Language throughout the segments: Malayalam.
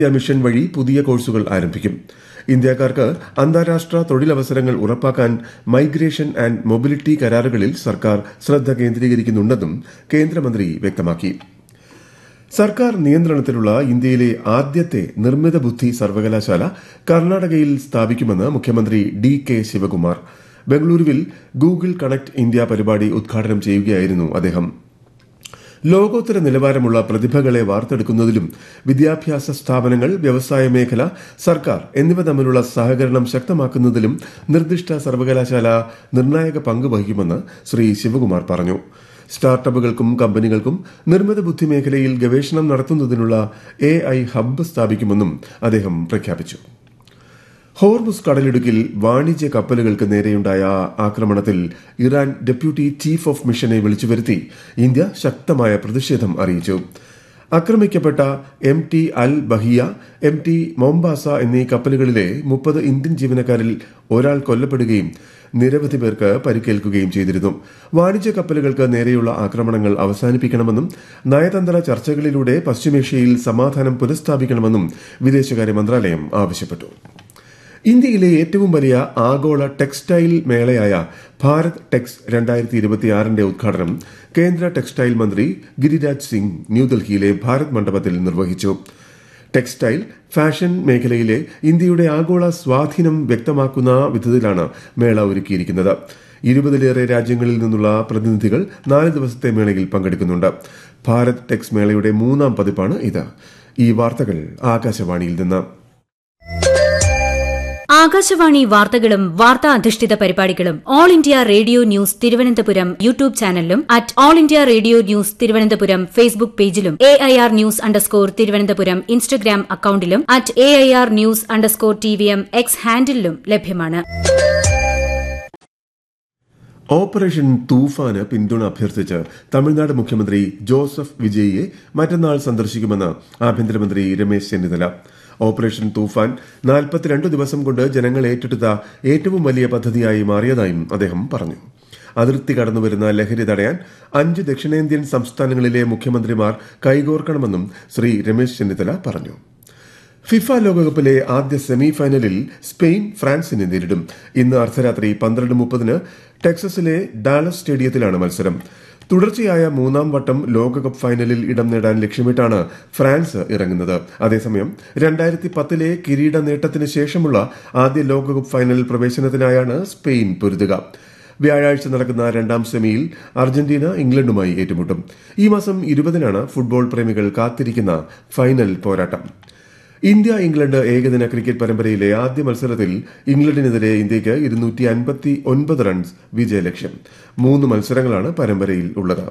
ഇന്ത്യ മിഷൻ വഴി പുതിയ കോഴ്സുകൾ ആരംഭിക്കും ഇന്ത്യക്കാർക്ക് അന്താരാഷ്ട്ര തൊഴിലവസരങ്ങൾ ഉറപ്പാക്കാൻ മൈഗ്രേഷൻ ആന്റ് മൊബിലിറ്റി കരാറുകളിൽ സർക്കാർ ശ്രദ്ധ കേന്ദ്രീകരിക്കുന്നുണ്ടെന്നും കേന്ദ്രമന്ത്രി വ്യക്തമാക്കി സർക്കാർ നിയന്ത്രണത്തിലുള്ള ഇന്ത്യയിലെ ആദ്യത്തെ നിർമ്മിത ബുദ്ധി സർവകലാശാല കർണാടകയിൽ സ്ഥാപിക്കുമെന്ന് മുഖ്യമന്ത്രി ഡി കെ ശിവകുമാർ ബംഗളൂരുവിൽ ഗൂഗിൾ കണക്ട് ഇന്ത്യ പരിപാടി ഉദ്ഘാടനം ചെയ്യുകയായിരുന്നു അദ്ദേഹം ലോകോത്തര നിലവാരമുള്ള പ്രതിഭകളെ വാർത്തെടുക്കുന്നതിലും വിദ്യാഭ്യാസ സ്ഥാപനങ്ങൾ വ്യവസായ മേഖല സർക്കാർ എന്നിവ തമ്മിലുള്ള സഹകരണം ശക്തമാക്കുന്നതിലും നിർദ്ദിഷ്ട സർവകലാശാല നിർണായക പങ്ക് വഹിക്കുമെന്ന് ശ്രീ ശിവകുമാർ പറഞ്ഞു സ്റ്റാർട്ടപ്പുകൾക്കും കമ്പനികൾക്കും നിർമ്മിത ബുദ്ധി മേഖലയിൽ ഗവേഷണം നടത്തുന്നതിനുള്ള എ ഐ ഹബ്ബ് സ്ഥാപിക്കുമെന്നും അദ്ദേഹം പ്രഖ്യാപിച്ചു ഹോർമുസ് കടലിടുക്കിൽ വാണിജ്യ കപ്പലുകൾക്ക് നേരെയുണ്ടായ ആക്രമണത്തിൽ ഇറാൻ ഡെപ്യൂട്ടി ചീഫ് ഓഫ് മിഷനെ വിളിച്ചുവരുത്തി ഇന്ത്യ ശക്തമായ പ്രതിഷേധം അറിയിച്ചു ആക്രമിക്കപ്പെട്ട M T Al Bahia M T Mombasa എന്നീ കപ്പലുകളിലെ മുപ്പത് ഇന്ത്യൻ ജീവനക്കാരിൽ ഒരാൾ കൊല്ലപ്പെടുകയും നിരവധി പേർക്ക് പരിക്കേൽക്കുകയും ചെയ്തിരുന്നു വാണിജ്യ കപ്പലുകൾക്ക് നേരെയുള്ള ആക്രമണങ്ങൾ അവസാനിപ്പിക്കണമെന്നും നയതന്ത്ര ചർച്ചകളിലൂടെ പശ്ചിമേഷ്യയിൽ സമാധാനം പുനഃസ്ഥാപിക്കണമെന്നും വിദേശകാര്യ മന്ത്രാലയം ആവശ്യപ്പെട്ടു ഇന്ത്യയിലെ ഏറ്റവും വലിയ ആഗോള ടെക്സ്റ്റൈൽ മേളയായ ഭാരത് ടെക്സ് രണ്ടായിരത്തി ഇരുപത്തിയാറിന്റെ ഉദ്ഘാടനം കേന്ദ്ര ടെക്സ്റ്റൈൽ മന്ത്രി ഗിരിരാജ് സിംഗ് ന്യൂഡൽഹിയിലെ ഭാരത് മണ്ഡപത്തിൽ നിർവഹിച്ചു ടെക്സ്റ്റൈൽ ഫാഷൻ മേഖലയിലെ ഇന്ത്യയുടെ ആഗോള സ്വാധീനം വ്യക്തമാക്കുന്ന വിധത്തിലാണ് മേള ഒരുക്കിയിരിക്കുന്നത് ഇരുപതിലേറെ രാജ്യങ്ങളിൽ നിന്നുള്ള പ്രതിനിധികൾ നാല് ദിവസത്തെ മേളയിൽ പങ്കെടുക്കുന്നുണ്ട് ഭാരത് ടെക്സ് മേളയുടെ മൂന്നാം പതിപ്പാണ് ഇത് ഈ വാർത്തകൾ ആകാശവാണിയിൽ നിന്ന് ആകാശവാണി വാർത്തകളും വാർത്താ അധിഷ്ഠിത പരിപാടികളും All India Radio news Thiruvananthapuram YouTube ചാനലിലും at All India Radio news Thiruvananthapuram Facebook പേജിലും A I R news underscore Thiruvananthapuram Instagram അക്കൌണ്ടിലും at A I R news underscore T V M X ഹാൻഡിലും ലഭ്യമാണ് ഓപ്പറേഷൻ തൂഫാന് പിന്തുണ അഭ്യർത്ഥിച്ച് തമിഴ്നാട് മുഖ്യമന്ത്രി ജോസഫ് വിജയിയെ മറ്റന്നാൾ സന്ദർശിക്കുമെന്ന് ആഭ്യന്തരമന്ത്രി രമേശ് ചെന്നിത്തല ഓപ്പറേഷൻ തൂഫാൻ നാൽപ്പത്തിരണ്ട് ദിവസം കൊണ്ട് ജനങ്ങൾ ഏറ്റെടുത്ത ഏറ്റവും വലിയ പദ്ധതിയായി മാറിയതായും അദ്ദേഹം പറഞ്ഞു അതിർത്തി കടന്നുവരുന്ന ലഹരി തടയാൻ അഞ്ച് ദക്ഷിണേന്ത്യൻ സംസ്ഥാനങ്ങളിലെ മുഖ്യമന്ത്രിമാർ കൈകോർക്കണമെന്നും ശ്രീ രമേശ് ചെന്നിത്തല പറഞ്ഞു ഫിഫ ലോകകപ്പിലെ ആദ്യ സെമി ഫൈനലിൽ സ്പെയിൻ ഫ്രാൻസിനെ നേരിടും ഇന്ന് അർദ്ധരാത്രി പന്ത്രണ്ട് മുപ്പതിന് ടെക്സസിലെ ഡാലസ് സ്റ്റേഡിയത്തിലാണ് മത്സരം തുടർച്ചയായ മൂന്നാം വട്ടം ലോകകപ്പ് ഫൈനലിൽ ഇടം നേടാൻ ലക്ഷ്യമിട്ടാണ് ഫ്രാൻസ് ഇറങ്ങുന്നത് അതേസമയം രണ്ടായിരത്തി പത്തിലെ കിരീട നേട്ടത്തിന് ശേഷമുള്ള ആദ്യ ലോകകപ്പ് ഫൈനൽ പ്രവേശനത്തിനായാണ് സ്പെയിൻ പൊരുതുക വ്യാഴാഴ്ച നടക്കുന്ന രണ്ടാം സെമിയിൽ അർജന്റീന ഇംഗ്ലണ്ടുമായി ഏറ്റുമുട്ടും ഈ മാസം ഇരുപതിനാണ് ഫുട്ബോൾ പ്രേമികൾ കാത്തിരിക്കുന്ന ഫൈനൽ പോരാട്ടം ഇന്ത്യ ഇംഗ്ലണ്ട് ഏകദിന ക്രിക്കറ്റ് പരമ്പരയിലെ ആദ്യ മത്സരത്തിൽ ഇംഗ്ലണ്ടിനെതിരെ ഇന്ത്യയ്ക്ക് ഇരുന്നൂറ്റി അൻപത്തി ഒൻപത് റൺസ് വിജയലക്ഷ്യം മൂന്ന് മത്സരങ്ങളാണ് പരമ്പരയിൽ ഉള്ളത്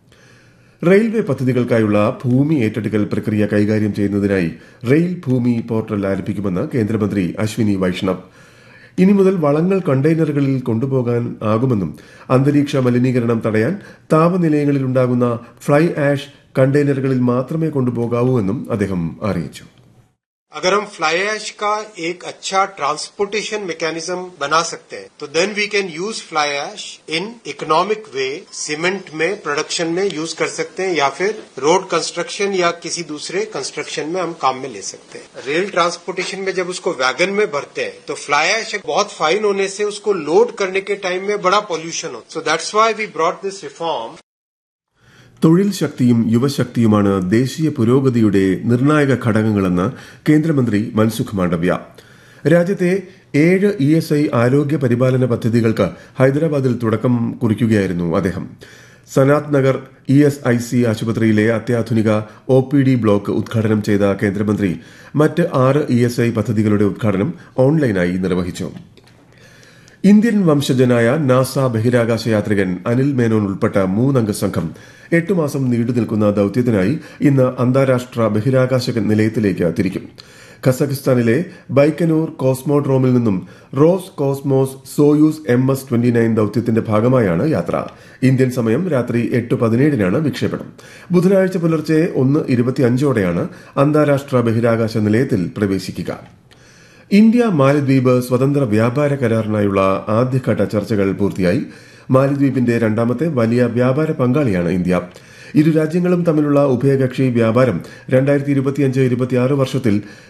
റെയിൽവേ പദ്ധതികൾക്കായുള്ള ഭൂമി ഏറ്റെടുക്കൽ പ്രക്രിയ കൈകാര്യം ചെയ്യുന്നതിനായി റെയിൽ ഭൂമി പോർട്ടൽ ആരംഭിക്കുമെന്ന് കേന്ദ്രമന്ത്രി അശ്വിനി വൈഷ്ണവ് ഇനി മുതൽ വളങ്ങൾ കണ്ടെയ്നറുകളിൽ കൊണ്ടുപോകാൻ ആകുമെന്നും അന്തരീക്ഷ മലിനീകരണം തടയാൻ താപനിലയങ്ങളിൽ ഉണ്ടാകുന്ന ഫ്ലൈ ആഷ് കണ്ടെയ്നറുകളിൽ മാത്രമേ കൊണ്ടുപോകാവൂ എന്നും അദ്ദേഹം അറിയിച്ചു अगर हम फ्लाई ऐश का एक अच्छा ट्रांसपोर्टेशन मैकेनिज्म बना सकते हैं तो then we can use fly ash in economic way cement में प्रोडक्शन में यूज कर सकते हैं या फिर रोड कंस्ट्रक्शन या किसी दूसरे कंस्ट्रक्शन में हम काम में ले सकते हैं रेल ट्रांसपोर्टेशन में जब उसको वैगन में भरते हैं तो फ्लाई ऐश बहुत फाइन होने से उसको लोड करने के टाइम में बड़ा पॉल्यूशन हो so that's why we brought this reform തൊഴിൽ ശക്തിയും യുവശക്തിയുമാണ് ദേശീയ പുരോഗതിയുടെ നിർണായക ഘടകങ്ങളെന്ന് കേന്ദ്രമന്ത്രി മൻസുഖ് മാണ്ഡവ്യ രാജ്യത്തെ ഏഴ് ഇ എസ് ഐ ആരോഗ്യ പരിപാലന പദ്ധതികൾക്ക് ഹൈദരാബാദിൽ തുടക്കം കുറിക്കുകയായിരുന്നു അദ്ദേഹം Sanath Nagar E S I C ആശുപത്രിയിലെ അത്യാധുനിക ഒ പി ഡി ബ്ലോക്ക് ഉദ്ഘാടനം ചെയ്ത കേന്ദ്രമന്ത്രി മറ്റ് ആറ് ഇ എസ് ഐ പദ്ധതികളുടെ ഉദ്ഘാടനം ഓൺലൈനായി നിർവഹിച്ചു ഇന്ത്യൻ വംശജനായ നാസ ബഹിരാകാശ യാത്രികൻ അനിൽ മേനോൻ ഉൾപ്പെട്ട മൂന്നംഗ സംഘം എട്ട് മാസം നീണ്ടു നിൽക്കുന്ന ദൌത്യത്തിനായി ഇന്ന് അന്താരാഷ്ട്ര ബഹിരാകാശ നിലയത്തിലേക്ക് തിരിക്കും ഖസഖിസ്ഥാനിലെ ബൈക്കനൂർ കോസ്മോഡ്രോമിൽ നിന്നും Roscosmos Soyuz M S twenty nine ദൌത്യത്തിന്റെ ഭാഗമായാണ് യാത്ര ഇന്ത്യൻ സമയം രാത്രി എട്ട് പതിനേഴിനാണ് വിക്ഷേപണം ബുധനാഴ്ച പുലർച്ചെ ഒന്ന് ഇരുപത്തിയഞ്ചോടെയാണ് അന്താരാഷ്ട്ര ബഹിരാകാശ നിലയത്തിൽ പ്രവേശിക്കുക ഇന്ത്യ മാലദ്വീപ് സ്വതന്ത്ര വ്യാപാര കരാറിനായുള്ള ആദ്യഘട്ട ചർച്ചകൾ പൂർത്തിയായി മാലദ്വീപിന്റെ രണ്ടാമത്തെ വലിയ വ്യാപാര പങ്കാളിയാണ് ഇന്ത്യ ഇരു രാജ്യങ്ങളും തമ്മിലുള്ള ഉഭയകക്ഷി വ്യാപാരം രണ്ടായിരത്തി ഇരുപത്തിയഞ്ച് ഇരുപത്തിയാറ് വർഷത്തിൽ